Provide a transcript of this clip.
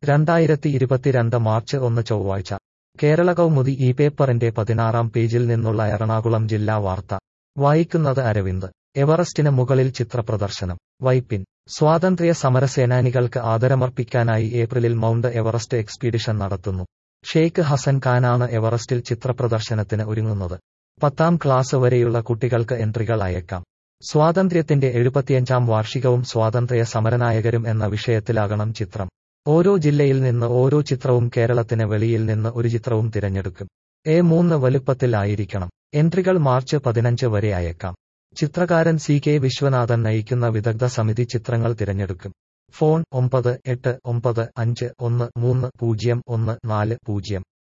രണ്ടായിരത്തി ഇരുപത്തിരണ്ട് മാർച്ച് ഒന്ന് ചൊവ്വാഴ്ച കേരള കൗമുദി ഈ പേപ്പറിന്റെ പതിനാറാം പേജിൽ നിന്നുള്ള എറണാകുളം ജില്ലാ വാർത്ത വായിക്കുന്നത് അരവിന്ദ് എവറസ്റ്റിന് മുകളിൽ ചിത്രപ്രദർശനം വൈപ്പിൻ സ്വാതന്ത്ര്യ സമരസേനാനികൾക്ക് ആദരമർപ്പിക്കാനായി ഏപ്രിലിൽ മൗണ്ട് എവറസ്റ്റ് എക്സ്പീഡിഷൻ നടത്തുന്നു ഷെയ്ഖ് ഹസൻ ഖാനാണ് എവറസ്റ്റിൽ ചിത്രപ്രദർശനത്തിന് ഒരുങ്ങുന്നത് പത്താം ക്ലാസ് വരെയുള്ള കുട്ടികൾക്ക് എൻട്രികൾ അയക്കാം സ്വാതന്ത്ര്യത്തിന്റെ എഴുപത്തിയഞ്ചാം വാർഷികവും സ്വാതന്ത്ര്യ സമരനായകരും എന്ന വിഷയത്തിലാകണം ചിത്രം ഓരോ ജില്ലയിൽ നിന്ന് ഓരോ ചിത്രവും കേരളത്തിന് വെളിയിൽ നിന്ന് ഒരു ചിത്രവും തിരഞ്ഞെടുക്കും എ മൂന്ന് വലുപ്പത്തിൽ ആയിരിക്കണം എൻട്രികൾ മാർച്ച് പതിനഞ്ച് വരെ അയക്കാം ചിത്രകാരൻ സി കെ വിശ്വനാഥൻ നയിക്കുന്ന വിദഗ്ധ സമിതി ചിത്രങ്ങൾ തിരഞ്ഞെടുക്കും ഫോൺ ഒമ്പത് എട്ട് ഒമ്പത് അഞ്ച് ഒന്ന് മൂന്ന് പൂജ്യം ഒന്ന് നാല് പൂജ്യം